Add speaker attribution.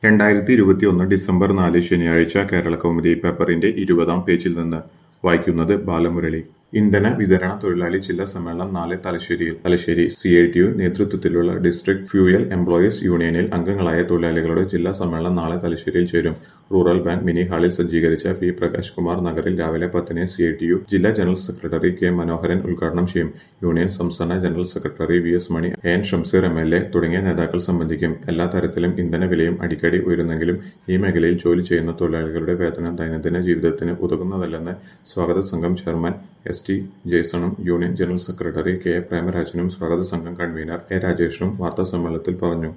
Speaker 1: രണ്ടായിരത്തി ഇരുപത്തിയൊന്ന് ഡിസംബർ നാല് ശനിയാഴ്ച കേരളകൗമുദി പേപ്പറിന്റെ ഇരുപതാം പേജിൽ നിന്ന് വായിക്കുന്നത് ബാലമുരളി ഇന്ധന വിതരണ തൊഴിലാളി ജില്ലാ സമ്മേളനം നാളെ തലശ്ശേരിയിൽ Thalassery C I T U നേതൃത്വത്തിലുള്ള ഡിസ്ട്രിക്ട് ഫ്യൂയൽ എംപ്ലോയീസ് യൂണിയനിൽ അംഗങ്ങളായ തൊഴിലാളികളുടെ ജില്ലാ സമ്മേളനം നാളെ തലശ്ശേരിയിൽ ചേരും റൂറൽ ബാങ്ക് മിനി ഹാളിൽ സജ്ജീകരിച്ച പി പ്രകാശ് കുമാർ നഗറിൽ രാവിലെ പത്തിന് സി ഐ ടി യു ജില്ലാ ജനറൽ സെക്രട്ടറി കെ മനോഹരൻ ഉദ്ഘാടനം ചെയ്യും യൂണിയൻ സംസ്ഥാന general secretary V S Mani N Shamseer M L A തുടങ്ങിയ നേതാക്കൾ സംബന്ധിക്കും എല്ലാ തരത്തിലും ഇന്ധന വിലയും അടിക്കടി ഉയരുന്നെങ്കിലും ഈ മേഖലയിൽ ജോലി ചെയ്യുന്ന തൊഴിലാളികളുടെ വേതനം ദൈനംദിന ജീവിതത്തിന് ഉതകുന്നതല്ലെന്ന് സ്വാഗത സംഘം ചെയർമാൻ എസ് ടി ജെയ്സണും union general secretary K A പ്രേമരാജനും സ്വാഗത സംഘം കൺവീനർ എ രാജേഷും വാർത്താസമ്മേളനത്തിൽ പറഞ്ഞു